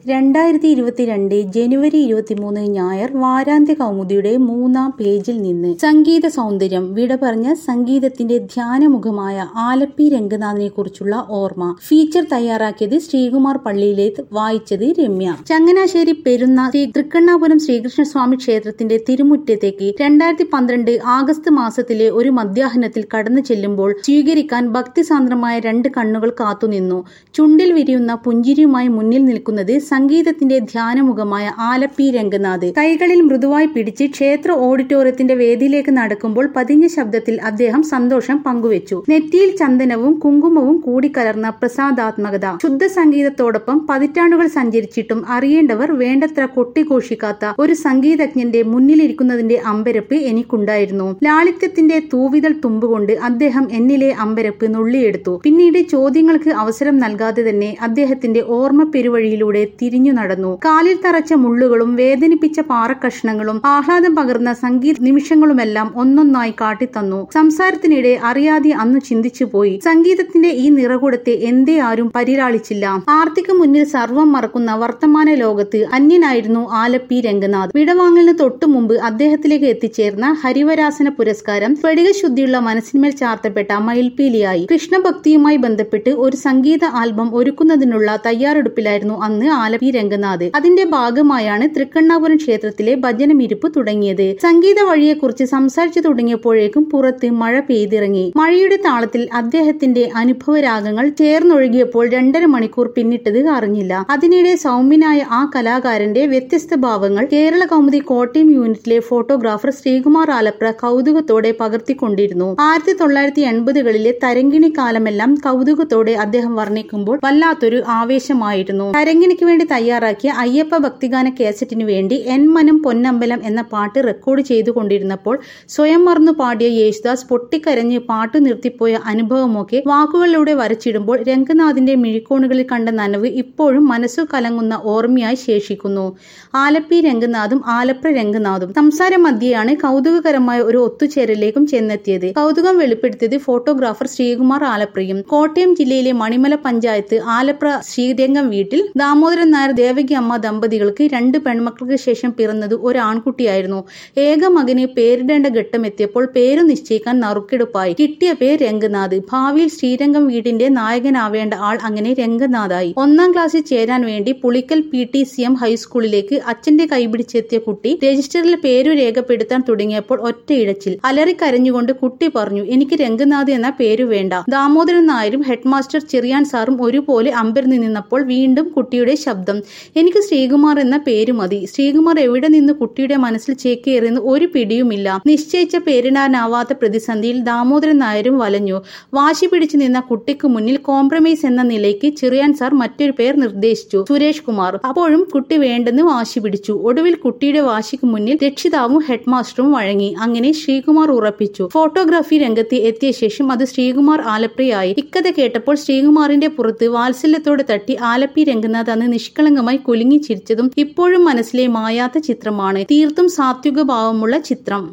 രണ്ടായിരത്തി ഇരുപത്തിരണ്ട് ജനുവരി ഇരുപത്തിമൂന്ന് ഞായർ വാരാന്ത്യ കൗമുദിയുടെ മൂന്നാം പേജിൽ നിന്ന് സംഗീത സൗന്ദര്യം വിട പറഞ്ഞ സംഗീതത്തിന്റെ ധ്യാനമുഖമായ ആലപ്പി രംഗനാഥിനെ കുറിച്ചുള്ള ഓർമ്മ ഫീച്ചർ തയ്യാറാക്കിയത് ശ്രീകുമാർ പള്ളിയിലേത് വായിച്ചത് രമ്യ ചങ്ങനാശ്ശേരി പെരുന്ന ശ്രീ തൃക്കണ്ണാപുരം ശ്രീകൃഷ്ണസ്വാമി ക്ഷേത്രത്തിന്റെ തിരുമുറ്റത്തേക്ക് രണ്ടായിരത്തി പന്ത്രണ്ട് ആഗസ്റ്റ് മാസത്തിലെ ഒരു മധ്യാഹ്നത്തിൽ കടന്നു ചെല്ലുമ്പോൾ സ്വീകരിക്കാൻ ഭക്തിസാന്ദ്രമായ രണ്ട് കണ്ണുകൾ കാത്തുനിന്നു ചുണ്ടിൽ വിരിയുന്ന പുഞ്ചിരിയുമായി മുന്നിൽ നിൽക്കുന്നത് സംഗീതത്തിന്റെ ധ്യാനമുഖമായ ആലപ്പി രംഗനാഥ് കൈകളിൽ മൃദുവായി പിടിച്ച് ക്ഷേത്ര ഓഡിറ്റോറിയത്തിന്റെ വേദിയിലേക്ക് നടക്കുമ്പോൾ പതിഞ്ഞ ശബ്ദത്തിൽ അദ്ദേഹം സന്തോഷം പങ്കുവച്ചു നെറ്റിയിൽ ചന്ദനവും കുങ്കുമവും കൂടിക്കലർന്ന പ്രസാദാത്മകത ശുദ്ധ സംഗീതത്തോടൊപ്പം പതിറ്റാണ്ടുകൾ സഞ്ചരിച്ചിട്ടും അറിയേണ്ടവർ വേണ്ടത്ര കൊട്ടിഘോഷിക്കാത്ത ഒരു സംഗീതജ്ഞന്റെ മുന്നിലിരിക്കുന്നതിന്റെ അമ്പരപ്പ് എനിക്കുണ്ടായിരുന്നു ലാളിത്യത്തിന്റെ തൂവിതൽ തുമ്പുകൊണ്ട് അദ്ദേഹം എന്നിലെ അമ്പരപ്പ് നുള്ളിയെടുത്തു പിന്നീട് ചോദ്യങ്ങൾക്ക് അവസരം നൽകാതെ തന്നെ അദ്ദേഹത്തിന്റെ ഓർമ്മ പെരുവഴിയിലൂടെ തിരിഞ്ഞു നടന്നു കാലിൽ തറച്ച മുള്ളുകളും വേദനിപ്പിച്ച പാറക്കഷ്ണങ്ങളും ആഹ്ലാദം പകർന്ന സംഗീത നിമിഷങ്ങളുമെല്ലാം ഒന്നൊന്നായി കാട്ടിത്തന്നു സംസാരത്തിനിടെ അറിയാതെ അന്നു ചിന്തിച്ചുപോയി സംഗീതത്തിന്റെ ഈ നിറകുടത്തെ എന്തേ ആരും പരിലാളിച്ചില്ല ആർത്തിക്ക് മുന്നിൽ സർവം മറക്കുന്ന വർത്തമാന ലോകത്ത് അന്യനായിരുന്നു ആലപ്പി രംഗനാഥ് വിടവാങ്ങലിന് തൊട്ടു മുമ്പ് അദ്ദേഹത്തിലേക്ക് എത്തിച്ചേർന്ന ഹരിവരാസന പുരസ്കാരം സ്ഫടികശുദ്ധിയുള്ള മനസ്സിന്മേൽ ചാർത്തപ്പെട്ട മയിൽപീലിയായി കൃഷ്ണഭക്തിയുമായി ബന്ധപ്പെട്ട് ഒരു സംഗീത ആൽബം ഒരുക്കുന്നതിനുള്ള തയ്യാറെടുപ്പിലായിരുന്നു അന്ന് ആലപ്പി രംഗനാഥ് അതിന്റെ ഭാഗമായാണ് തൃക്കണ്ണാപുരം ക്ഷേത്രത്തിലെ ഭജനമിരിപ്പ് തുടങ്ങിയത് സംഗീത വഴിയെക്കുറിച്ച് സംസാരിച്ചു തുടങ്ങിയപ്പോഴേക്കും പുറത്ത് മഴ പെയ്തിറങ്ങി മഴയുടെ താളത്തിൽ അദ്ദേഹത്തിന്റെ അനുഭവരാഗങ്ങൾ ചേർന്നൊഴുകിയപ്പോൾ രണ്ടര മണിക്കൂർ പിന്നിട്ടത് അറിഞ്ഞില്ല അതിനിടെ സൗമ്യനായ ആ കലാകാരന്റെ വ്യത്യസ്ത ഭാവങ്ങൾ കേരള കൗമുദി കോട്ടയം യൂണിറ്റിലെ ഫോട്ടോഗ്രാഫർ ശ്രീകുമാർ ആലപ്ര കൗതുകത്തോടെ പകർത്തിക്കൊണ്ടിരുന്നു ആയിരത്തി തൊള്ളായിരത്തി എൺപതുകളിലെ തരങ്കിണി കാലമെല്ലാം കൗതുകത്തോടെ അദ്ദേഹം വർണ്ണിക്കുമ്പോൾ വല്ലാത്തൊരു ആവേശമായിരുന്നു തരങ്കിണിക്ക് വേണ്ടി തയ്യാറാക്കിയ അയ്യപ്പ ഭക്തിഗാന കേസറ്റിനു വേണ്ടി എൻമനം പൊന്നമ്പലം എന്ന പാട്ട് റെക്കോർഡ് ചെയ്തുകൊണ്ടിരുന്നപ്പോൾ സ്വയം മറന്നു പാടിയ യേശുദാസ് പൊട്ടിക്കരഞ്ഞ് പാട്ടു നിർത്തിപ്പോയ അനുഭവമൊക്കെ വാക്കുകളിലൂടെ വരച്ചിടുമ്പോൾ രംഗനാഥിന്റെ മിഴിക്കോണുകളിൽ കണ്ട നനവ് ഇപ്പോഴും മനസ്സു കലങ്ങുന്ന ഓർമ്മയായി ശേഷിക്കുന്നു ആലപ്പി രംഗനാഥും ആലപ്ര രംഗനാഥും സംസാര മധ്യയാണ് കൗതുകകരമായ ഒരു ഒത്തുചേരലിലേക്കും ചെന്നെത്തിയത് കൗതുകം വെളിപ്പെടുത്തിയത് ഫോട്ടോഗ്രാഫർ ശ്രീകുമാർ ആലപ്രയും കോട്ടയം ജില്ലയിലെ മണിമല പഞ്ചായത്ത് ആലപ്ര ശ്രീരംഗം വീട്ടിൽ ദാമോദരൻ നായർ ദേവകി അമ്മ ദമ്പതികൾക്ക് രണ്ട് പെൺമക്കൾക്ക് ശേഷം പിറന്നത് ഒരു ആൺകുട്ടിയായിരുന്നു ഏക മകന് പേരിടേണ്ട ഘട്ടം എത്തിയപ്പോൾ പേര് നിശ്ചയിക്കാൻ നറുക്കെടുപ്പായി കിട്ടിയ പേര് രംഗനാഥ് ഭാവിയിൽ ശ്രീരംഗം വീടിന്റെ നായകനാവേണ്ട ആൾ അങ്ങനെ രംഗനാഥായി ഒന്നാം ക്ലാസ്സിൽ ചേരാൻ വേണ്ടി Pulikkal P T C M ഹൈസ്കൂളിലേക്ക് അച്ഛന്റെ കൈപിടിച്ചെത്തിയ കുട്ടി രജിസ്റ്ററിൽ പേരു രേഖപ്പെടുത്താൻ തുടങ്ങിയപ്പോൾ ഒറ്റയിടച്ചിൽ അലറിക്കരഞ്ഞുകൊണ്ട് കുട്ടി പറഞ്ഞു എനിക്ക് രംഗനാഥ് എന്ന പേരു വേണ്ട ദാമോദരൻ നായരും ഹെഡ്മാസ്റ്റർ ചെറിയാൻ സാറും ഒരുപോലെ അമ്പരന്ന് നിന്നപ്പോൾ വീണ്ടും കുട്ടിയുടെ ശബ്ദം എനിക്ക് ശ്രീകുമാർ എന്ന പേര് മതി ശ്രീകുമാർ എവിടെ നിന്ന് കുട്ടിയുടെ മനസ്സിൽ ചേക്കേറിയെന്ന് ഒരു പിടിയുമില്ല നിശ്ചയിച്ച പേരിടാനാവാത്ത പ്രതിസന്ധിയിൽ ദാമോദരൻ നായരും വലഞ്ഞു വാശി പിടിച്ചു നിന്ന കുട്ടിക്ക് മുന്നിൽ കോംപ്രമൈസ് എന്ന നിലയ്ക്ക് ചെറിയാൻ സാർ മറ്റൊരു പേർ നിർദ്ദേശിച്ചു സുരേഷ് കുമാർ അപ്പോഴും കുട്ടി വേണ്ടെന്ന് വാശി പിടിച്ചു ഒടുവിൽ കുട്ടിയുടെ വാശിക്ക് മുന്നിൽ രക്ഷിതാവും ഹെഡ്മാസ്റ്ററും വഴങ്ങി അങ്ങനെ ശ്രീകുമാർ ഉറപ്പിച്ചു ഫോട്ടോഗ്രാഫി രംഗത്ത് എത്തിയ ശേഷം അത് ശ്രീകുമാർ ആലപ്രയായി ഇക്കഥ കേട്ടപ്പോൾ ശ്രീകുമാറിന്റെ പുറത്ത് വാത്സല്യത്തോടെ തട്ടി ആലപ്പി രംഗനാഥ് അന്ന് നിഷ്കളങ്കമായി കുലുങ്ങി ചിരിച്ചതും ഇപ്പോഴും മനസ്സിലെ മായാത്ത ചിത്രമാണ് തീർത്തും സാത്വിക ഭാവമുള്ള ചിത്രം